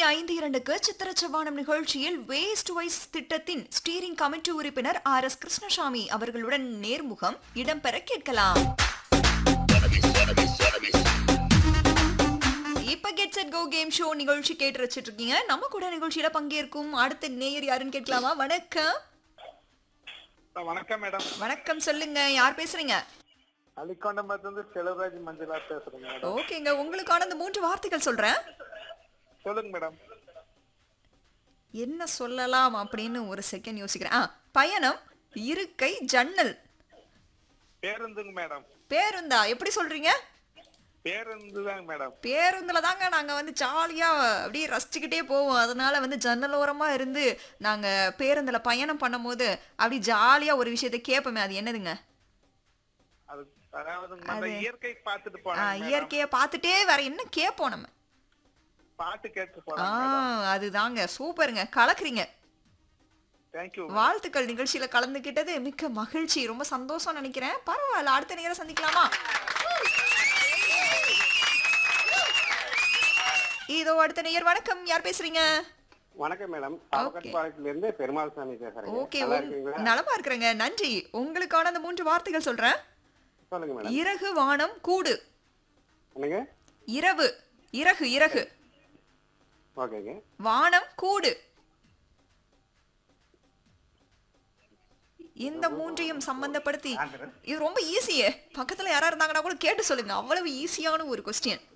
ஐந்து இரண்டுக்கு சித்திரச்சவானம் நிகழ்ச்சியில் வேஸ்ட் வைஸ் திட்டத்தின் ஸ்டீரிங் கமிட்டி உறுப்பினர் ஆர் எஸ் கிருஷ்ணசாமி அவர்களுடன் நேர்முகம் இடம்பெற கேட்கலாம் இப்ப get set go game show நிகழ்ச்சி கேட்டு வச்சிட்டு இருக்கீங்க நம்ம கூட நிகழ்ச்சியில பங்கேற்கும் அடுத்த நேயர் யாருன்னு கேட்கலாமா வணக்கம் ஆ, வணக்கம் மேடம் வணக்கம் சொல்லுங்க யார் பேசுறீங்க அலிக்கொண்டம்பத்துல செலவராஜ் மஞ்சளா பேசுறேங்க மேடம் ஓகேங்க உங்களுக்கான அந்த மூன்று வார்த்தைகள் சொல்றேன் சொல்லுங்க மேடம் என்ன சொல்லலாம் அப்படின்னு ஒரு செகண்ட் யோசிக்கிறேன் ஆ பயணம் இருக்கை ஜன்னல் பேருந்துங்க மேடம் பேருந்தா எப்படி சொல்றீங்க பேருந்து தாங்க மேடம் பேருந்துல தாங்க நாங்க வந்து ஜாலியா அப்படியே ரசிச்சுக்கிட்டே போவோம் அதனால வந்து ஜன்னல் ஓரமா இருந்து நாங்க பேருந்துல பயணம் பண்ணும்போது அப்படி ஜாலியா ஒரு விஷயத்த கேட்போமே அது என்னதுங்க அது அதாவது அந்த இயற்கை பார்த்துட்டு ஆ, போனோம் மேடம். இயற்கையை பார்த்துட்டே வேற என்ன கேட்போம் நம்ம பாட்டு கேட்டு ஆ போனோம் அதுதாங்க சூப்பருங்க கலக்குறீங்க தேங்க்யூ வாழ்த்துக்கள் நிகழ்ச்சியில கலந்துக்கிட்டது மிக்க மகிழ்ச்சி ரொம்ப சந்தோஷம் நினைக்கிறேன் பரவாயில்ல அடுத்த நேரம் சந்திக்கலாமா இதோ அடுத்த நேயர் வணக்கம் யார் பேசுறீங்க வணக்கம் மேடம் பாவக்கட்டுப்பாளையத்துல இருந்து பெருமாள் சாமி பேசுறேன் ஓகே நல்லா இருக்கீங்களா நலமா இருக்கிறேங்க நன்றி உங்களுக்கான அந்த மூன்று வார்த்தைகள் சொல்றேன் சொல்லுங்க மேடம் இறகு வானம் கூடு என்னங்க இரவு இறகு இறகு ஓகேங்க வானம் கூடு இந்த மூன்றையும் சம்பந்தப்படுத்தி இது ரொம்ப ஈஸியே பக்கத்துல யாரா இருந்தாங்கன்னா கூட கேட்டு சொல்லுங்க அவ்வளவு ஈஸியான ஒரு கொஸ்டின்